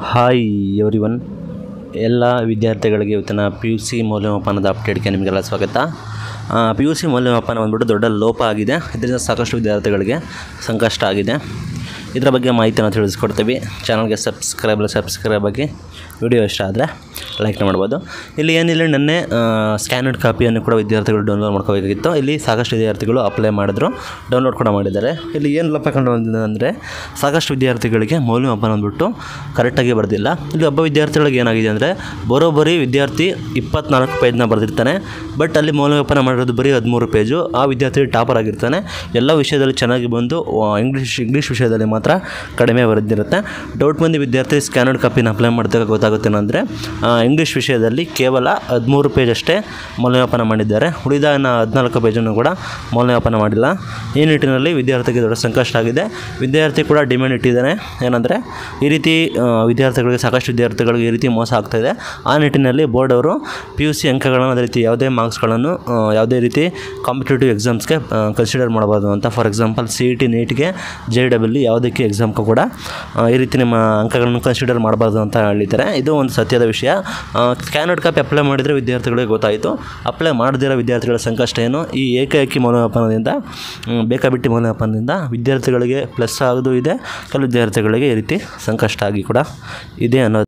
hi every one ಎಲ್ಲ ವಿದ್ಯಾರ್ಥಿಗಳಿಗೆ ಇವತ್ತಿನ ಪಿ ಯು ಸಿ ಮೌಲ್ಯಮಾಪನದ ಅಪ್ಡೇಟ್ಗೆ ನಿಮಗೆಲ್ಲ ಸ್ವಾಗತ ಪಿ ಯು ಸಿ ಮೌಲ್ಯಮಾಪನ ಬಂದ್ಬಿಟ್ಟು ದೊಡ್ಡ ಲೋಪ ಆಗಿದೆ ಇದರಿಂದ ಸಾಕಷ್ಟು ವಿದ್ಯಾರ್ಥಿಗಳಿಗೆ ಸಂಕಷ್ಟ ಆಗಿದೆ ಇದರ ಬಗ್ಗೆ ಮಾಹಿತಿಯನ್ನು ತಿಳಿಸ್ಕೊಡ್ತೀವಿ ಚಾನಲ್ಗೆ ಸಬ್ಸ್ಕ್ರೈಬ್ ಸಬ್ಸ್ಕ್ರೈಬ್ ಆಗಿ ವಿಡಿಯೋ ಇಷ್ಟ ಆದರೆ ಲೈಕ್ ಮಾಡ್ಬೋದು ಇಲ್ಲಿ ಏನಿಲ್ಲ ನೆನ್ನೆ ಸ್ಕ್ಯಾನರ್ಡ್ ಕಾಪಿಯನ್ನು ಕೂಡ ವಿದ್ಯಾರ್ಥಿಗಳು ಡೌನ್ಲೋಡ್ ಮಾಡ್ಕೋಬೇಕಾಗಿತ್ತು ಇಲ್ಲಿ ಸಾಕಷ್ಟು ವಿದ್ಯಾರ್ಥಿಗಳು ಅಪ್ಲೈ ಮಾಡಿದ್ರು ಡೌನ್ಲೋಡ್ ಕೂಡ ಮಾಡಿದ್ದಾರೆ ಇಲ್ಲಿ ಏನು ಲೋಪ ಕಂಡು ಬಂದಿದೆ ಅಂದರೆ ಸಾಕಷ್ಟು ವಿದ್ಯಾರ್ಥಿಗಳಿಗೆ ಮೌಲ್ಯಮಾಪನ ಅಂದ್ಬಿಟ್ಟು ಕರೆಕ್ಟಾಗಿ ಬರೆದಿಲ್ಲ ಇಲ್ಲಿ ಒಬ್ಬ ವಿದ್ಯಾರ್ಥಿಗಳಿಗೆ ಏನಾಗಿದೆ ಅಂದರೆ ಬರೋಬ್ಬರಿ ವಿದ್ಯಾರ್ಥಿ ಇಪ್ಪತ್ನಾಲ್ಕು ಪೇಜ್ನ ಬರೆದಿರ್ತಾನೆ ಬಟ್ ಅಲ್ಲಿ ಮೌಲ್ಯಮಾಪನ ಮಾಡಿರೋದು ಬರೀ ಹದಿಮೂರು ಪೇಜು ಆ ವಿದ್ಯಾರ್ಥಿ ಟಾಪರ್ ಆಗಿರ್ತಾನೆ ಎಲ್ಲ ವಿಷಯದಲ್ಲಿ ಚೆನ್ನಾಗಿ ಬಂದು ಆ, ಇಂಗ್ಲೀಷ್ ಇಂಗ್ಲೀಷ್ ವಿಷಯದಲ್ಲಿ ಮಾತ್ರ ಕಡಿಮೆ ಬರೆದಿರುತ್ತೆ ಡೌಟ್ ಬಂದು ವಿದ್ಯಾರ್ಥಿ ಸ್ಕ್ಯಾನರ್ಡ್ ಕಾಪಿನ ಅಪ್ಲೈ ಮಾಡಿದಾಗ ಗೊತ್ತಾಗುತ್ತೇನೆಂದರೆ ಇಂಗ್ಲೀಷ್ ವಿಷಯದಲ್ಲಿ ಕೇವಲ ಹದಿಮೂರು ಪೇಜ್ ಅಷ್ಟೇ ಮೌಲ್ಯಮಾಪನ ಮಾಡಿದ್ದಾರೆ ಉಳಿದ ಇನ್ನು ಹದಿನಾಲ್ಕು ಪೇಜನ್ನು ಕೂಡ ಮೌಲ್ಯಮಾಪನ ಮಾಡಿಲ್ಲ ಈ ನಿಟ್ಟಿನಲ್ಲಿ ವಿದ್ಯಾರ್ಥಿಗೆ ದೊಡ್ಡ ಸಂಕಷ್ಟ ಆಗಿದೆ ವಿದ್ಯಾರ್ಥಿ ಕೂಡ ಡಿಮ್ಯಾಂಡ್ ಇಟ್ಟಿದ್ದಾನೆ ಏನಂದರೆ ಈ ರೀತಿ ಆ, ವಿದ್ಯಾರ್ಥಿಗಳಿಗೆ ಸಾಕಷ್ಟು ವಿದ್ಯಾರ್ಥಿಗಳಿಗೆ ಈ ರೀತಿ ಮೋಸ ಆಗ್ತಾಯಿದೆ ಆ ನಿಟ್ಟಿನಲ್ಲಿ ಬೋರ್ಡ್ ಅವರು ಪಿ ಯು ಸಿ ಅಂಕಗಳನ್ನು ಅದೇ ರೀತಿ ಯಾವುದೇ ಮಾರ್ಕ್ಸ್ಗಳನ್ನು ಆ, ಯಾವುದೇ ರೀತಿ ಕಾಂಪಿಟೇಟಿವ್ ಎಕ್ಸಾಮ್ಸ್ಗೆ ಕನ್ಸಿಡರ್ ಮಾಡಬಾರ್ದು ಅಂತ for example C E T ನೀಟ್ಗೆ ಜೆ ಡಬಲ್ ಯಾವುದಕ್ಕೆ ಎಕ್ಸಾಮ್ಗೂ ಕೂಡ ಆ, ಈ ರೀತಿ ನಿಮ್ಮ ಅಂಕಗಳನ್ನು ಕನ್ಸಿಡರ್ ಮಾಡಬಾರ್ದು ಅಂತ ಹೇಳಿದ್ದಾರೆ ಇದು ಒಂದು ಸತ್ಯದ ವಿಷಯ ಸ್ಕ್ಯಾನರ್ಡ್ ಕಾಪಿ ಅಪ್ಲೈ ಮಾಡಿದರೆ ವಿದ್ಯಾರ್ಥಿಗಳಿಗೆ ಗೊತ್ತಾಯಿತು ಅಪ್ಲೈ ಮಾಡದಿರೋ ವಿದ್ಯಾರ್ಥಿಗಳ ಸಂಕಷ್ಟ ಏನು ಈ ಏಕೈಕಿ ಮೌಲ್ಯಮಾಪನದಿಂದ ಮ್, ಬೇಕಾಬಿಟ್ಟಿ ಮೌಲ್ಯಮಾಪನದಿಂದ ವಿದ್ಯಾರ್ಥಿಗಳಿಗೆ ಪ್ಲಸ್ ಆಗೋದು ಇದೆ ಕೆಲವು ವಿದ್ಯಾರ್ಥಿಗಳಿಗೆ ಈ ರೀತಿ ಸಂಕಷ್ಟ ಆಗಿ ಕೂಡ ಇದೆ ಅನ್ನೋದು